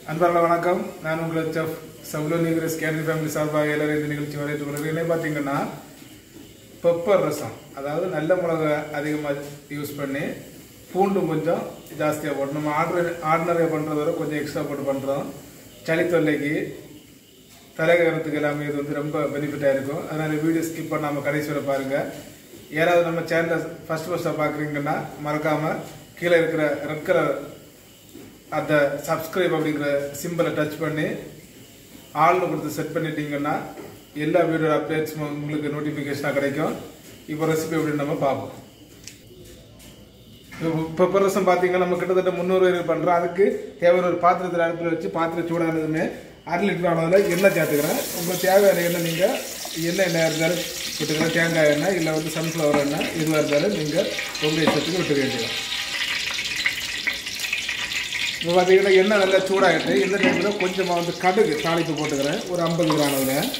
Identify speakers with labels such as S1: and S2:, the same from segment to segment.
S1: அன்பார்ந்த வணக்கம் நான் உங்கள் செஃப் சவுலோ நீகிரஸ் கேட்டரி ஃபேமிலி சார்பாக எல்லாரும் இந்த நிகழ்ச்சி வரவேற்றுக் கொள்கிறேன் என்ன பார்த்தீங்கன்னா பெப்பர் ரசம் அதாவது நல்ல மிளகா அதிகமாக யூஸ் பண்ணி பூண்டும் கொஞ்சம் ஜாஸ்தியாக போட்டு நம்ம ஆர்டர் ஆர்டினரியாக பண்ணுறத விட கொஞ்சம் எக்ஸ்ட்ரா போட்டு பண்ணுறோம் சளி தொல்லைக்கு தலைகரத்துக்கு எல்லாமே இது வந்து ரொம்ப பெனிஃபிட்டாக இருக்கும் அதனால் வீடியோ ஸ்கிப் பண்ணாமல் கடைசி வரை பாருங்கள் யாராவது நம்ம சேனலை ஃபஸ்ட் ஃபஸ்ட்டாக பார்க்குறீங்கன்னா மறக்காமல் கீழே இருக்கிற ரெட் கலர் அந்த சப்ஸ்கிரைப் அப்படிங்கிற சிம்பிளை டச் பண்ணி ஆள்னு கொடுத்து செட் பண்ணிட்டீங்கன்னா எல்லா வீடியோ அப்டேட்ஸும் உங்களுக்கு நோட்டிஃபிகேஷனாக கிடைக்கும் இப்போ ரெசிபி எப்படின்னு நம்ம பார்ப்போம் பெப்பர் ரசம் பார்த்தீங்கன்னா நம்ம கிட்டத்தட்ட முந்நூறு பேர் பண்ணுறோம் அதுக்கு தேவையான ஒரு பாத்திரத்தில் அடுப்பில் வச்சு பாத்திரம் சூடானதுமே அரை லிட்டர் அளவில் எண்ணெய் சேர்த்துக்கிறேன் உங்களுக்கு தேவையான எண்ணெய் நீங்கள் என்ன எண்ணெய் இருந்தாலும் விட்டுக்கலாம் தேங்காய் எண்ணெய் இல்லை வந்து சன்ஃப்ளவர் எண்ணெய் எதுவாக இருந்தாலும் நீங்கள் உங்கள் இஷ்டத்துக்கு விட்டுக்க வேண்டியதான் இப்போ பார்த்தீங்கன்னா எண்ணெய் நல்லா சூடாகிட்டு இந்த டைமில் கொஞ்சமாக வந்து கடுகு தாளிப்பு போட்டுக்கிறேன் ஒரு ஐம்பது கிராம் அளவில்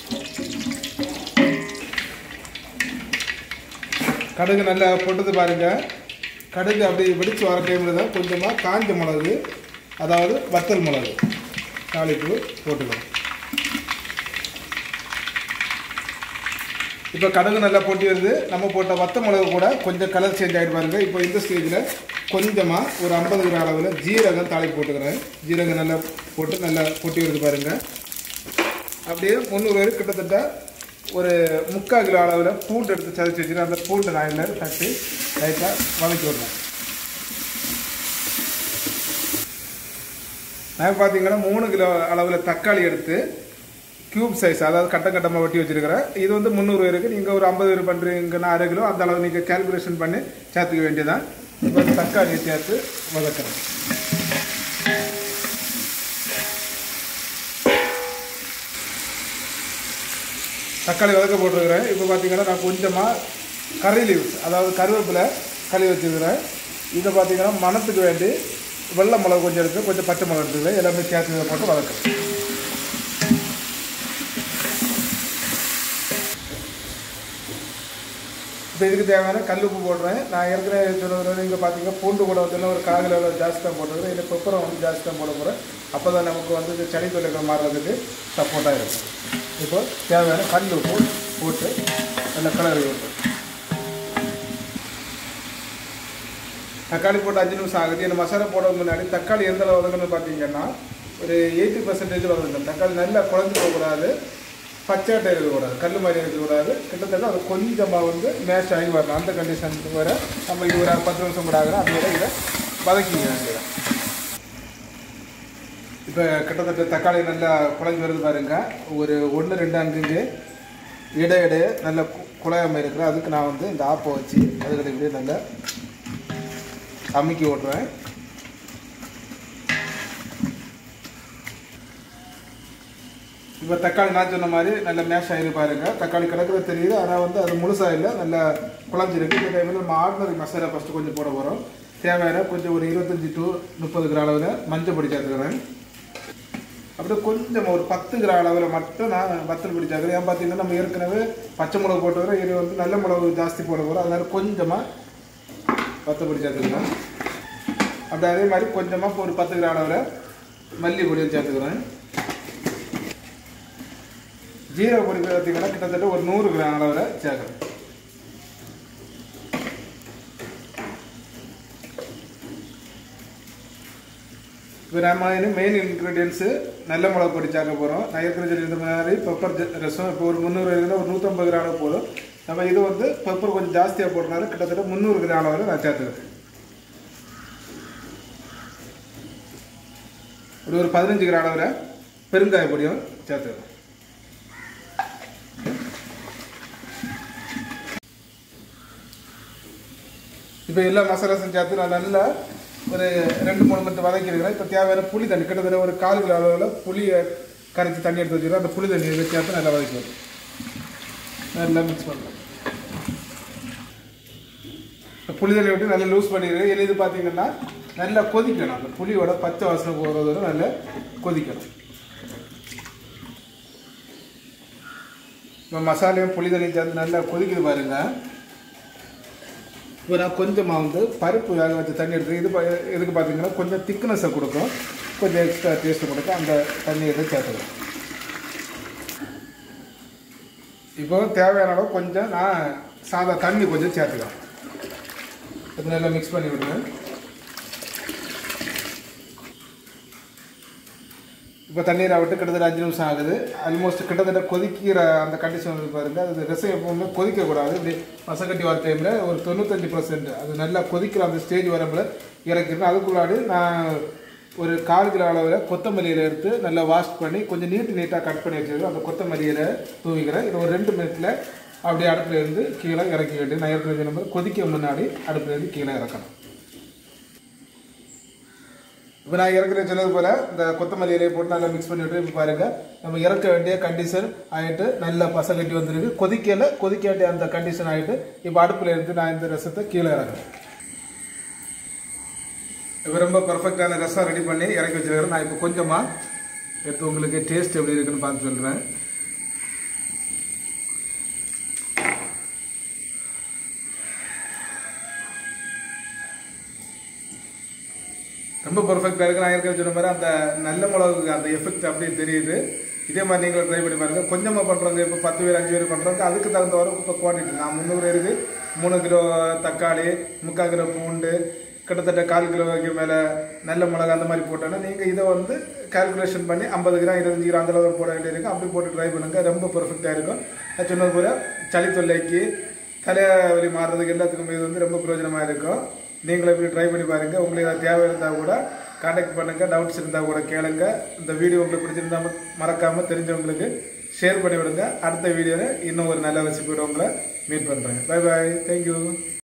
S1: கடுகு நல்லா போட்டது பாருங்க கடுகு அப்படி வெடிச்சு வர டைமில் தான் கொஞ்சமாக காஞ்ச மிளகு அதாவது வத்தல் மிளகு தாளிப்பு போட்டுக்கணும் இப்போ கடுகு நல்லா போட்டி வருது நம்ம போட்ட வத்த மிளகு கூட கொஞ்சம் கலர் சேஞ்ச் ஆகிட்டு பாருங்க இப்போ இந்த ஸ்டேஜில் கொஞ்சமாக ஒரு ஐம்பது கிராம் அளவில் ஜீரகம் தாளிப்பு போட்டுக்கிறேன் ஜீரகம் நல்லா போட்டு நல்லா பொட்டி வருது பாருங்க அப்படியே முந்நூறு பேர் கிட்டத்தட்ட ஒரு முக்கால் கிலோ அளவில் பூண்டு எடுத்து சதைச்சி வச்சுருக்கேன் அந்த பூண்டு நாயில் தட்டி லைட்டாக வதக்கி விடலாம் நான் பார்த்தீங்கன்னா மூணு கிலோ அளவில் தக்காளி எடுத்து க்யூப் சைஸ் அதாவது கட்ட கட்டமாக வெட்டி வச்சிருக்கிறேன் இது வந்து முந்நூறு பேருக்கு நீங்கள் ஒரு ஐம்பது பேர் பண்ணுறீங்கன்னா அரை கிலோ அந்த அளவு நீங்கள் கேல்குலேஷன் பண்ணி சேர்த்துக்க வேண்டியதான் இப்போ வந்து தக்காளியை சேர்த்து வதக்கிறேன் தக்காளி வதக்க போட்டிருக்கிறேன் இப்போ பார்த்தீங்கன்னா நான் கொஞ்சமாக கறி லீவ்ஸ் அதாவது கருவேப்பிலை கழுவி வச்சுருக்கிறேன் இதை பார்த்தீங்கன்னா மணத்துக்கு வேண்டி வெள்ளை மிளகு கொஞ்சம் இருக்குது கொஞ்சம் பச்சை மிளகு எடுத்துக்கிறேன் எல்லாமே சேர்த்து இதை போட்டு வதக்கிறேன் இப்போ இதுக்கு தேவையான கல் உப்பு போடுறேன் நான் ஏற்கனவே சொன்னது இங்கே பார்த்தீங்கன்னா பூண்டு கூட வந்து ஒரு கால் கிலோ ஜாஸ்தி தான் போட்டுருக்கேன் இதில் பெப்பரம் வந்து ஜாஸ்தி தான் போட போகிறேன் அப்போ தான் நமக்கு வந்து இந்த சளி தொல்லைகள் மாறுறதுக்கு சப்போர்ட்டாக இருக்கும் இப்போ தேவையான கல் உப்பு போட்டு நல்லா கலரி விட்டு தக்காளி போட்டு அஞ்சு நிமிஷம் ஆகுது இந்த மசாலா போட முன்னாடி தக்காளி எந்த அளவு வதங்கணும்னு பார்த்தீங்கன்னா ஒரு எயிட்டி பர்சன்டேஜ் வதங்கணும் தக்காளி நல்லா குழஞ்சி போகக்கூடாது பச்சாட்டை இருக்கக்கூடாது கல் மாதிரி இருக்கக்கூடாது கிட்டத்தட்ட அது கொஞ்சமாக வந்து மேஷ் ஆகி வரணும் அந்த கண்டிஷனுக்கு வர நம்ம இது ஒரு பத்து நிமிஷம் கூட ஆகுறோம் அதோட இதை வதக்கிக்க வேண்டியதான் இப்போ கிட்டத்தட்ட தக்காளி நல்லா குழஞ்சி வருது பாருங்க ஒரு ஒன்று ரெண்டு அஞ்சு இட இடையே நல்ல குழையாமல் இருக்கிற அதுக்கு நான் வந்து இந்த ஆப்பை வச்சு அதுக்கிட்ட இப்படியே நல்லா அமுக்கி விட்றேன் இப்போ தக்காளி நான் சொன்ன மாதிரி நல்ல மேஷ் ஆகிரு பாருங்க தக்காளி கிடக்குறது தெரியுது ஆனால் வந்து அது முழுசாக இல்லை நல்லா குழஞ்சிருக்கு இந்த டைமில் நம்ம ஆர்டினரி மசாலா ஃபஸ்ட்டு கொஞ்சம் போட போகிறோம் தேவையான கொஞ்சம் ஒரு இருபத்தஞ்சி டு முப்பது கிராம் அளவில் மஞ்சள் பொடி சேர்த்துக்கிறேன் அப்படியே கொஞ்சம் ஒரு பத்து கிராம் அளவில் மட்டும் நான் வத்தல் பொடி சேர்க்குறேன் ஏன் பார்த்தீங்கன்னா நம்ம ஏற்கனவே பச்சை மிளகு போட்டுக்கிறோம் இது வந்து நல்ல மிளகு ஜாஸ்தி போட போகிறோம் அதனால் கொஞ்சமாக வத்தல் பொடி சேர்த்துக்கிறேன் அப்படி அதே மாதிரி கொஞ்சமாக ஒரு பத்து கிராம் அளவில் மல்லி பொடியும் சேர்த்துக்கிறேன் ஜீரக பொடி பார்த்தீங்கன்னா கிட்டத்தட்ட ஒரு நூறு கிராம் அளவில் சேர்க்குறேன் இப்போ நம்ம இன்னும் மெயின் இன்க்ரீடியன்ஸு நல்ல மிளகு பொடி சேர்க்க போகிறோம் நான் ஏற்கனவே சொல்லியிருந்த மாதிரி பெப்பர் ரசம் இப்போ ஒரு முந்நூறு இதில் ஒரு நூற்றம்பது கிராம் அளவு போதும் நம்ம இது வந்து பெப்பர் கொஞ்சம் ஜாஸ்தியாக போடுறதுனால கிட்டத்தட்ட முந்நூறு கிராம் அளவில் நான் சேர்த்துக்கிறேன் ஒரு ஒரு பதினஞ்சு கிராம் அளவில் பெருங்காய பொடியும் சேர்த்துக்கிறேன் இப்போ எல்லா மசாலாஸும் சேர்த்து நான் நல்லா ஒரு ரெண்டு மூணு மணி வதக்கிருக்கிறேன் இப்போ தேவையான புளி தண்ணி கிட்டத்தட்ட ஒரு கால் கிலோ அளவில் புளியை கரைச்சி தண்ணி எடுத்து வச்சுக்கிறேன் அந்த புளி தண்ணி இதை சேர்த்து நல்லா வதக்கிடுவேன் நல்லா மிக்ஸ் பண்ணுறேன் புளி தண்ணி விட்டு நல்லா லூஸ் பண்ணிடுறேன் இது இது பார்த்தீங்கன்னா நல்லா கொதிக்கணும் அந்த புளியோட பச்சை வாசனை போகிறது வரை நல்லா கொதிக்கணும் இப்போ மசாலையும் புளி தண்ணி சேர்த்து நல்லா கொதிக்குது பாருங்கள் இப்போ நான் கொஞ்சமாக வந்து பருப்பு வேக வச்ச தண்ணி எடுத்து இது பா- எதுக்கு பார்த்தீங்கன்னா கொஞ்சம் திக்னஸை கொடுக்கும் கொஞ்சம் எக்ஸ்ட்ரா டேஸ்ட் கொடுக்க அந்த தண்ணி இதை சேர்த்துக்கலாம் இப்போ தேவையான அளவு கொஞ்சம் நான் சாதா தண்ணி கொஞ்சம் சேர்த்துக்கலாம் இது நல்லா மிக்ஸ் பண்ணி விடுங்க இப்போ தண்ணீரை விட்டு கிட்டத்தட்ட அஞ்சு நிமிஷம் ஆகுது ஆல்மோஸ்ட் கிட்டத்தட்ட கொதிக்கிற அந்த கண்டிஷன் வந்து பாருங்க அது ரசம் எப்பவுமே கொதிக்கக்கூடாது இப்படி மசக்கட்டி வர டைமில் ஒரு தொண்ணூத்தஞ்சு பர்சன்ட் அது நல்லா கொதிக்கிற அந்த ஸ்டேஜ் வரப்பில் இறக்கிட்டு அதுக்குள்ளாடி நான் ஒரு கால் கிலோ அளவில் கொத்தமல்லியில் எடுத்து நல்லா வாஷ் பண்ணி கொஞ்சம் நீட்டு நீட்டாக கட் பண்ணி வச்சிருக்கேன் அந்த கொத்தமல்லியில் தூவிக்கிறேன் இது ஒரு ரெண்டு மினிட்ல அப்படியே அடுப்புல இருந்து கீழே இறக்கி விட்டு நான் ஏற்கனவே சொன்ன மாதிரி கொதிக்க முன்னாடி அடுப்புல இருந்து கீழே இறக்கணும் இப்போ நான் இறக்குற சொன்னது போல இந்த கொத்தமல்லி இலையை போட்டு நல்லா மிக்ஸ் பண்ணிவிட்டு இப்போ பாருங்க நம்ம இறக்க வேண்டிய கண்டிஷன் ஆகிட்டு நல்லா பசை கட்டி வந்திருக்கு கொதிக்கல கொதிக்க வேண்டிய அந்த கண்டிஷன் ஆகிட்டு இப்போ அடுப்பில் இருந்து நான் இந்த ரசத்தை கீழே இறக்குறேன் இப்போ ரொம்ப பர்ஃபெக்டான ரசம் ரெடி பண்ணி இறக்கி வச்சிருக்கிறேன் நான் இப்போ கொஞ்சமாக எடுத்து உங்களுக்கு டேஸ்ட் எப்படி இருக்குன்னு பார்த்து சொல்கிறேன் ரொம்ப பர்ஃபெக்டாக இருக்கு நான் ஏற்கனவே சொன்ன மாதிரி அந்த நல்ல மிளகுக்கு அந்த எஃபெக்ட் அப்படியே தெரியுது இதே மாதிரி நீங்களும் ட்ரை பண்ணி பாருங்க கொஞ்சமாக பண்ணுறவங்க இப்போ பத்து பேர் அஞ்சு பேர் பண்ணுறவங்க அதுக்கு தகுந்த வரை இப்போ குவான்டிட்டி நான் முந்நூறு இருக்கு மூணு கிலோ தக்காளி முக்கால் கிலோ பூண்டு கிட்டத்தட்ட கால் கிலோவுக்கு மேலே நல்ல மிளகு அந்த மாதிரி போட்டோன்னா நீங்கள் இதை வந்து கால்குலேஷன் பண்ணி ஐம்பது கிராம் இருபத்தஞ்சு கிராம் அந்த அளவு போட வேண்டியிருக்கும் அப்படி போட்டு ட்ரை பண்ணுங்க ரொம்ப பர்ஃபெக்டாக இருக்கும் நான் சொன்னது போல சளி தொல்லைக்கு தலைவலி மாறுறதுக்கு எல்லாத்துக்கும் இது வந்து ரொம்ப பிரயோஜனமாக இருக்கும் நீங்களும் இப்படி ட்ரை பண்ணி பாருங்க உங்களுக்கு ஏதாவது தேவை இருந்தால் கூட காண்டாக்ட் பண்ணுங்க டவுட்ஸ் இருந்தால் கூட கேளுங்க இந்த வீடியோ உங்களுக்கு பிடிச்சிருந்தா மறக்காம தெரிஞ்சவங்களுக்கு ஷேர் பண்ணி விடுங்க அடுத்த வீடியோவில் இன்னும் ஒரு நல்ல ரெசிபியோட உங்களை மீட் பண்ணுறேன் பை பாய் தேங்க்யூ